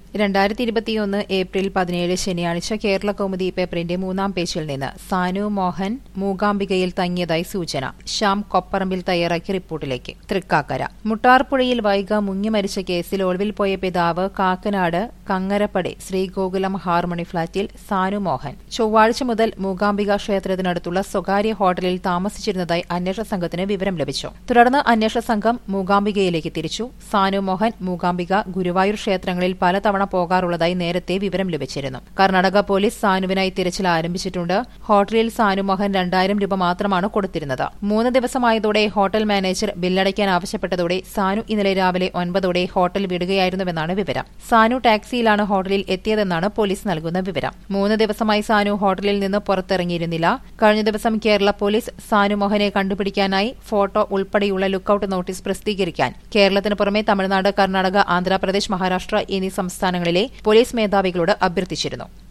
രണ്ടായിരത്തി ഇരുപത്തിയൊന്ന് ഏപ്രിൽ പതിനേഴ് ശനിയാഴ്ച കേരള കൗമുദി പേപ്പറിന്റെ മൂന്നാം പേജിൽ നിന്ന് സാനു മോഹൻ മൂകാംബികയിൽ തങ്ങിയതായി സൂചന ശ്യാം കൊപ്പറമ്പിൽ തയ്യാറാക്കിയ റിപ്പോർട്ടിലേക്ക് തൃക്കാക്കര മുട്ടാർപ്പുഴയിൽ വൈഗ മുങ്ങി മരിച്ച കേസിൽ ഒളിവിൽ പോയ പിതാവ് കാക്കനാട് കങ്ങരപ്പടി ശ്രീഗോകുലം ഹാർമണി ഫ്ളാറ്റിൽ സാനു മോഹൻ ചൊവ്വാഴ്ച മുതൽ മൂകാംബിക ക്ഷേത്രത്തിനടുത്തുള്ള സ്വകാര്യ ഹോട്ടലിൽ താമസിച്ചിരുന്നതായി അന്വേഷണ സംഘത്തിന് വിവരം ലഭിച്ചു തുടർന്ന് അന്വേഷണ സംഘം മൂകാംബികയിലേക്ക് തിരിച്ചു സാനു മോഹൻ മൂകാംബിക ഗുരുവായൂർ ക്ഷേത്രങ്ങളിൽ പലതവണ പോകാറുള്ളതായി നേരത്തെ വിവരം ലഭിച്ചിരുന്നു കർണാടക പോലീസ് സാനുവിനായി തിരച്ചിൽ ആരംഭിച്ചിട്ടുണ്ട് ഹോട്ടലിൽ സാനുമോഹൻ രണ്ടായിരം രൂപ മാത്രമാണ് കൊടുത്തിരുന്നത് മൂന്ന് ദിവസമായതോടെ ഹോട്ടൽ മാനേജർ ബില്ലടയ്ക്കാൻ ആവശ്യപ്പെട്ടതോടെ സാനു ഇന്നലെ രാവിലെ ഒൻപതോടെ ഹോട്ടൽ വിടുകയായിരുന്നുവെന്നാണ് വിവരം സാനു ടാക്സിയിലാണ് ഹോട്ടലിൽ എത്തിയതെന്നാണ് പോലീസ് നൽകുന്ന വിവരം മൂന്ന് ദിവസമായി സാനു ഹോട്ടലിൽ നിന്ന് പുറത്തിറങ്ങിയിരുന്നില്ല കഴിഞ്ഞ ദിവസം കേരള പോലീസ് സാനുമോഹനെ കണ്ടുപിടിക്കാനായി ഫോട്ടോ ഉൾപ്പെടെയുള്ള ലുക്കൌട്ട് നോട്ടീസ് പ്രസിദ്ധീകരിക്കാൻ കേരളത്തിന് പുറമെ തമിഴ്നാട് കർണാടക ആന്ധ്രാപ്രദേശ് മഹാരാഷ്ട്ര എന്നീ സംസ്ഥാനങ്ങളിലെ പോലീസ് മേധാവികളോട് അഭ്യർത്ഥിച്ചിരുന്നു